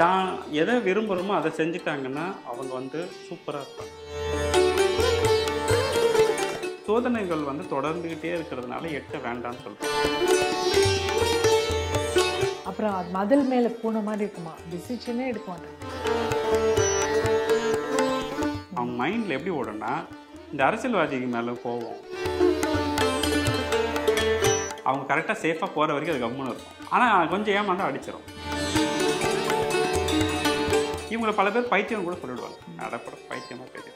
தான் எதை விரும்புகிறோமோ அதை செஞ்சுட்டாங்கன்னா அவங்க வந்து சூப்பராக இருப்பாங்க சோதனைகள் வந்து தொடர்ந்துக்கிட்டே இருக்கிறதுனால எட்ட வேண்டாம்னு சொல்கிறேன் அப்புறம் அது மதில் மேலே பூனை மாதிரி இருக்குமா டிசிஷனே எடுக்க மாட்டாங்க அவங்க மைண்டில் எப்படி ஓடும்னா இந்த அரசியல்வாதிக்கு மேலே கோவம் அவங்க கரெக்டாக சேஃபாக போகிற வரைக்கும் அது கம்முன்னு இருக்கும் ஆனால் கொஞ்சம் ஏமாந்தா அடிச்சிடும் இவங்களை பல பேர் பைத்தியம் கூட சொல்லிடுவாங்க அடப்பட பைத்தியமாக பேசி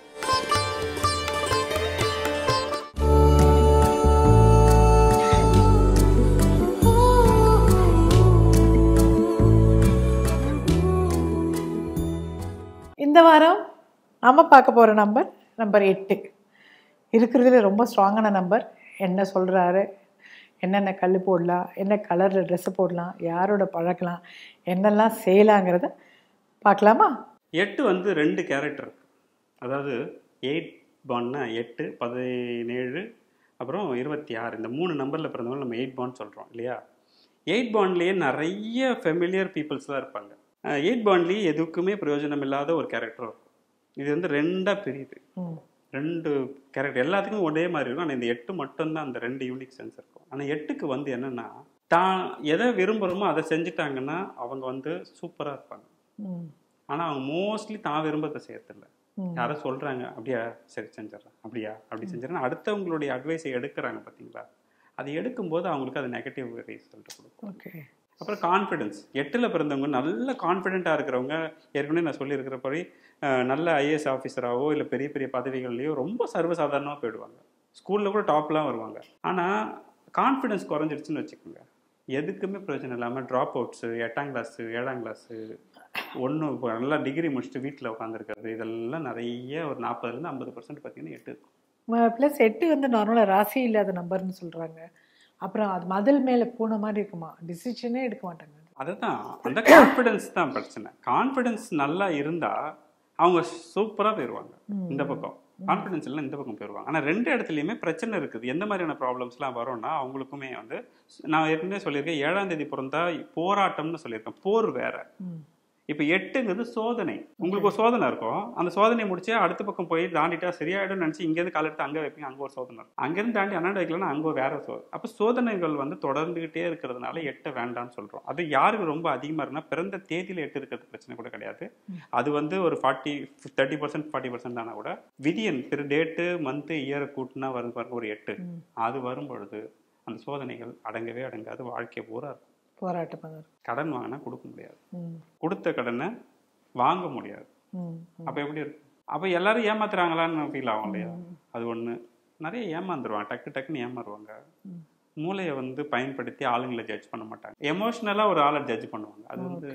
இந்த வாரம் நம்ம பார்க்க போகிற நம்பர் நம்பர் எட்டு இருக்கிறதுல ரொம்ப ஸ்ட்ராங்கான நம்பர் என்ன சொல்கிறாரு என்னென்ன கல் போடலாம் என்ன கலரில் ட்ரெஸ்ஸு போடலாம் யாரோட பழக்கலாம் என்னெல்லாம் செய்யலாங்கிறத பார்க்கலாமா எட்டு வந்து ரெண்டு கேரக்டர் அதாவது எயிட் பான்னா எட்டு பதினேழு அப்புறம் இருபத்தி ஆறு இந்த மூணு நம்பரில் பிறந்தவங்க நம்ம எயிட் பாண்ட் சொல்கிறோம் இல்லையா எயிட் பாண்ட்லேயே நிறைய ஃபெமிலியர் பீப்புள்ஸ்லாம் இருப்பாங்க எயிட் பாண்ட்லேயே எதுக்குமே பிரயோஜனம் இல்லாத ஒரு கேரக்டர் இருக்கும் இது வந்து ரெண்டாக பிரியுது ம் ரெண்டு கேரக்டர் எல்லாத்துக்கும் ஒரே மாதிரி இருக்கும் ஆனால் இந்த எட்டு மட்டும்தான் அந்த ரெண்டு யூனிக் சென்ஸ் இருக்கும் ஆனால் எட்டுக்கு வந்து என்னென்னா தான் எதை விரும்புகிறோமோ அதை செஞ்சுட்டாங்கன்னா அவங்க வந்து சூப்பராக இருப்பாங்க ம் ஆனால் அவங்க மோஸ்ட்லி தான் விரும்பத்தை செய்யறதில்ல ம். யாரோ சொல்கிறாங்க அப்படியா சரி செஞ்சிடறேன் அப்படியா அப்படி செஞ்சிடறேன் அடுத்தவங்களுடைய அட்வைஸை எடுக்கிறாங்க பார்த்தீங்களா அது எடுக்கும்போது அவங்களுக்கு அது நெகட்டிவ் ரிசல்ட் கொடுக்கும் ஓகே அப்புறம் கான்ஃபிடென்ஸ் எட்டில் பிறந்தவங்க நல்ல கான்ஃபிடென்ட்டாக இருக்கிறவங்க ஏற்கனவே நான் சொல்லியிருக்கிறபடி அஹ், நல்ல ஐஏஎஸ் ஆஃபீஸராகவோ இல்லை பெரிய பெரிய பதவிகள்லையோ ரொம்ப சர்வசாதாரணமாக போயிடுவாங்க ஸ்கூலில் கூட டாப்லாம் வருவாங்க ஆனால் கான்ஃபிடென்ஸ் குறைஞ்சிடுச்சுன்னு வச்சுக்கோங்க எதுக்குமே பிரயோஜனம் இல்லாமல் ட்ராப் அவுட்ஸு எட்டாம் கிளாஸு ஏழாம் கிளாஸு ஒன்று இப்போ நல்லா டிகிரி முடிச்சுட்டு வீட்டில் உட்காந்துருக்கிறது இதெல்லாம் நிறைய ஒரு நாற்பதுலேருந்து ஐம்பது பர்சன்ட் பார்த்தீங்கன்னா எட்டு இருக்கும் ப்ளஸ் எட்டு வந்து நார்மலாக ராசி இல்லாத நம்பர்னு சொல்கிறாங்க அப்புறம் அது மதில் மேலே பூனை மாதிரி இருக்குமா டிசிஷனே எடுக்க மாட்டாங்க அதுதான் அந்த கான்ஃபிடென்ஸ் தான் பிரச்சனை கான்ஃபிடென்ஸ் நல்லா இருந்தா அவங்க சூப்பரா போயிடுவாங்க ம். இந்த பக்கம் கான்ஃபிடென்ஸ் எல்லாம் இந்த பக்கம் போயிடுவாங்க ஆனா ரெண்டு இடத்துலயுமே பிரச்சனை இருக்குது எந்த மாதிரியான ப்ராப்ளம்ஸ்லாம் வரும்னா அவங்களுக்குமே வந்து நான் ஏற்கனவே சொல்லியிருக்கேன் ஏழாம் தேதி பிறந்தா போராட்டம்னு சொல்லியிருக்கேன் போர் வேற ம் இப்போ எட்டுங்கிறது சோதனை உங்களுக்கு ஒரு சோதனை இருக்கும் அந்த சோதனை முடிச்சு அடுத்த பக்கம் போய் தாண்டிட்டா சரியாயிடும் நினச்சி இங்கேருந்து கால் எடுத்து அங்கே வைப்பீங்க அங்கே ஒரு சோதனை இருக்கும் அங்கேருந்து தாண்டி அண்ணாண்டு வைக்கலன்னா அங்கே வேற சோதனை அப்போ சோதனைகள் வந்து தொடர்ந்துகிட்டே இருக்கிறதுனால எட்டை வேண்டாம்னு சொல்கிறோம் அது யாருக்கு ரொம்ப அதிகமாக இருக்குன்னா பிறந்த தேதியில் எட்டு இருக்கிறது பிரச்சனை கூட கிடையாது அது வந்து ஒரு forty thirty percent forty percent ஆனால் கூட விதியன் திரு டேட்டு மந்த்து இயரை கூட்டினா வரும் பாருங்க ஒரு எட்டு ம். அது வரும் பொழுது அந்த சோதனைகள் அடங்கவே அடங்காது வாழ்க்கை பூரா இருக்கும் போராட்டமாக தான் இருக்கும் கடன் வாங்கினா கொடுக்க முடியாது ம் கொடுத்த கடனை வாங்க முடியாது ம் ம். அப்போ எப்படி இருக்கும் அப்போ எல்லாரும் ஏமாத்துறாங்களான்னு ஃபீல் ஆகும் இல்லையா அது ஒன்று நிறைய ஏமாந்துருவாங்க டக்கு டக்குன்னு ஏமாறுவாங்க ம். மூளையை வந்து பயன்படுத்தி ஆளுங்களை ஜட்ஜ் பண்ண மாட்டாங்க எமோஷ்னலாக ஒரு ஆளை ஜட்ஜ் பண்ணுவாங்க அது வந்து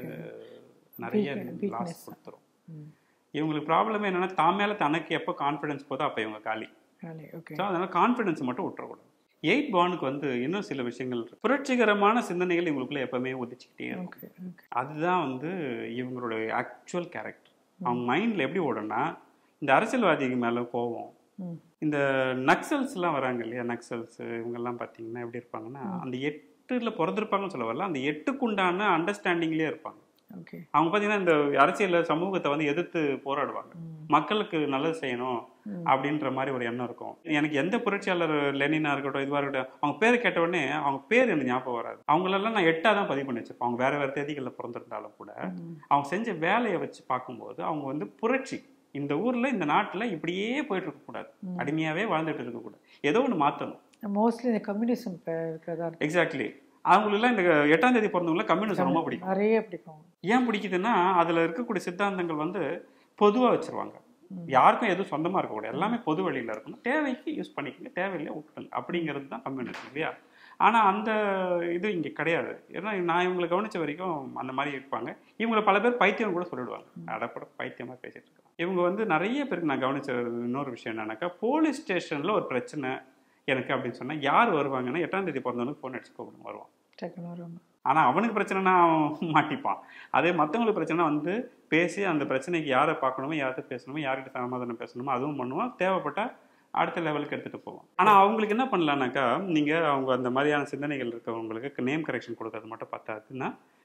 நிறைய Weakness. லாஸ் கொடுத்துரும் ம் இவங்களுக்கு ப்ராப்ளம் என்னன்னா தான் மேலே தனக்கு எப்போ கான்ஃபிடன்ஸ் போதோ அப்போ இவங்க காலி காலி ஓகே ஸோ அதனால கான்ஃபிடன்ஸ் மட்டும் விட்டுறக்கூடாது எயிட் பானுக்கு வந்து இன்னும் சில விஷயங்கள் இருக்கு புரட்சிகரமான சிந்தனைகள் இவங்களுக்குள்ள எப்பவுமே உதிச்சுக்கிட்டே இருக்கும் ஓகே ஓகே அதுதான் வந்து இவங்களுடைய ஆக்சுவல் கேரக்டர் அவங்க மைண்டில் எப்படி ஓடும்னா இந்த அரசியல்வாதிக்கு மேலே கோவம் ம் இந்த நக்சல்ஸ்லாம் வராங்க இல்லையா நக்சல்ஸ் இவங்கெல்லாம் பார்த்தீங்கன்னா எப்படி இருப்பாங்கன்னா அந்த எட்டில் பிறந்திருப்பாங்கன்னு சொல்ல வரல அந்த எட்டுக்குண்டான அண்டர்ஸ்டாண்டிங்லேயே இருப்பாங்க ஓகே அவங்க பார்த்தீங்கன்னா இந்த அரசியலில் சமூகத்தை வந்து எதிர்த்து போராடுவாங்க ம் மக்களுக்கு நல்லது செய்யணும் ம். அப்படின்ற மாதிரி ஒரு எண்ணம் இருக்கும் எனக்கு எந்த புரட்சியாளர் லெனினா இருக்கட்டும் இதுவாக இருக்கட்டும் அவங்க பேரை கேட்ட உடனே அவங்க பேர் எனக்கு ஞாபகம் வராது அவங்களெல்லாம் நான் எட்டாக தான் பதிவு பண்ணி வச்சிருப்பேன் அவங்க வேற வேற தேதிகளில் பிறந்திருந்தாலும் கூட ம். அவங்க செஞ்ச வேலையை வச்சு பார்க்கும்போது அவங்க வந்து புரட்சி இந்த ஊர்ல இந்த நாட்டுல இப்படியே போயிட்டு இருக்கக்கூடாது அடிமையாவே வாழ்ந்துட்டு இருக்கக்கூடாது ஏதோ ஒன்று மாற்றணும் மோஸ்ட்லி இந்த கம்யூனிசம் இப்போ இருக்கிறதா இருக்கு எக்ஸாக்ட்லி அவங்களெல்லாம் இந்த எட்டாம் தேதி பிறந்தவங்கள கம்யூனிஸ்ட் ரொம்ப பிடிக்கும் நிறைய பிடிக்கும் ஏன் பிடிக்குதுன்னா அதுல இருக்கக்கூடிய சித்தாந்தங்கள் வந்து பொதுவா வச்சிருவாங்க யாருக்கும் எதுவும் சொந்தமா இருக்கக்கூடாது எல்லாமே பொது வழியில இருக்கணும் தேவைக்கு யூஸ் பண்ணிக்கங்க தேவையில்லை விட்டுருங்க அப்படிங்கிறது தான் கம்யூனிஸ்ட் இல்லையா ஆனா அந்த இது இங்க கிடையாது ஏன்னா நான் இவங்களை கவனிச்ச வரைக்கும் அந்த மாதிரி இருப்பாங்க இவங்களை பல பேர் பைத்தியம் கூட சொல்லிடுவாங்க அடப்பட பைத்தியமா பேசிட்டு இருக்காங்க இவங்க வந்து நிறைய பேருக்கு நான் கவனிச்ச இன்னொரு விஷயம் என்னன்னாக்கா போலீஸ் ஸ்டேஷன்ல ஒரு பிரச்சனை எனக்கு அப்படின்னு சொன்னா யார் வருவாங்கன்னா எட்டாம் தேதி பிறந்தவனுக்கு ஃபோன் அடிச்சு கூப்பிடுங்க வருவான் டக்குன்னு வருவாங்க ஆனா அவனுக்கு பிரச்சனைனா அவன் மாட்டிப்பான் அதே மற்றவங்களுக்கு பிரச்சனை வந்து பேசி அந்த பிரச்சனைக்கு யாரை பார்க்கணுமோ யார்கிட்ட பேசணுமோ யார்கிட்ட சமாதானம் பேசணுமோ அதுவும் பண்ணுவான் தேவைப்பட்டா அடுத்த லெவலுக்கு எடுத்துட்டு போவான் ஆனா அவங்களுக்கு என்ன பண்ணலாம்னாக்கா நீங்க அவங்க அந்த மாதிரியான சிந்தனைகள் இருக்கவங்களுக்கு நேம் கரெக்ஷன் கொடுக்கறது மட்டும் பத்தாதுன்னா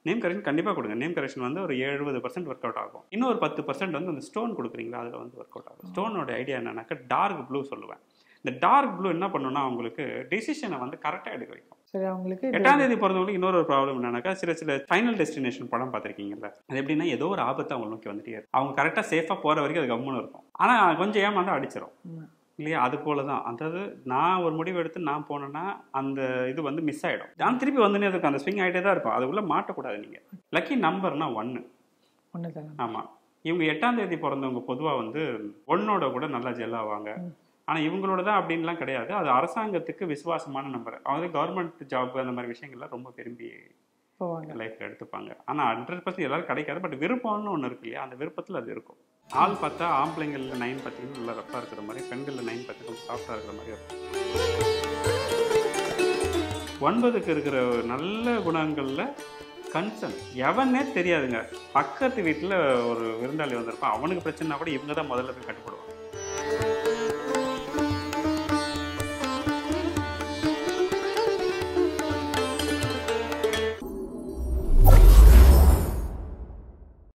நேம் கரெக்ஷன் கண்டிப்பாக கொடுங்க நேம் கரெக்ஷன் வந்து ஒரு எழுபது பர்சன்ட் ஒர்க் அவுட் ஆகும் இன்னும் ஒரு பத்து பர்சன்ட் வந்து அந்த ஸ்டோன் கொடுக்குறீங்களா அதில் வந்து ஒர்க் அவுட் ஆகும் ஸ்டோனோட ஐடியா என்னன்னாக்கா டார்க் ப்ளூ சொல்லுவேன் இந்த டார்க் ப்ளூ என்ன பண்ணுன்னா உங்களுக்கு டிசிஷனை வந்து கரெக்டாக எடுக்க வைக்கும் சரி அவங்களுக்கு இது- எட்டாம் தேதி பிறந்தவங்களுக்கு இன்னொரு ஒரு ப்ராப்ளம் என்னன்னாக்கா சில சில ஃபைனல் டெஸ்டினேஷன் படம் பார்த்துருக்கீங்கல்ல அது எப்படின்னா ஏதோ ஒரு ஆபத்து அவங்க நோக்கி வந்துட்டே இருக்கும் அவங்க கரெக்டாக சேஃபாக போகிற வரைக்கும் அது கம்முன்னு இருக்கும் ஆனால் கொஞ்சம் ஏமாந்தா அடிச்சிடும் ஆமா. இல்லையா அது போல தான் அதாவது நான் ஒரு முடிவு எடுத்து நான் போனேன்னா அந்த இது வந்து மிஸ் ஆகிடும் நான் திருப்பி வந்துனே இருக்கும் அந்த ஸ்விங் ஆகிட்டே தான் இருக்கும் அது உள்ள மாட்டக்கூடாது நீங்கள் லக்கி நம்பர்னா ஒன்று ஒண்ணுதான் ஆமாம் இவங்க எட்டாம் தேதி பிறந்தவங்க பொதுவாக வந்து ஒன்னோட கூட நல்லா ஜெல் ஆவாங்க ஆனால் இவங்களோட தான் அப்படின்லாம் கிடையாது அது அரசாங்கத்துக்கு விசுவாசமான நம்பர் அவங்க கவர்மெண்ட் ஜாப் அந்த மாதிரி விஷயங்கள்லாம் ரொம்ப விரும்பி போவாங்க லைஃப்பில் எடுத்துப்பாங்க ஆனால் ஹண்ட்ரட் பர்சன்ட் எல்லாரும் கிடைக்காது பட் விருப்பம்னு ஒன்று இருக்கு இல்லையா அந்த விருப்பத்தில் அது இருக்கும் ஆள் பார்த்தா ஆம்பளைங்களில் நைன் பார்த்தீங்கன்னா நல்லா ரஃப்பாக இருக்கிற மாதிரி பெண்களில் நைன் பார்த்தீங்கன்னா கொஞ்சம் சாஃப்டாக இருக்கிற மாதிரி இருக்கும் ஒன்பதுக்கு இருக்கிற நல்ல குணங்களில் கன்சர்ன் எவனே தெரியாதுங்க பக்கத்து வீட்டில் ஒரு விருந்தாளி வந்திருப்பான் அவனுக்கு பிரச்சனைனா கூட இவங்க தான் முதல்ல போய் கட்டுப்படுவாங்க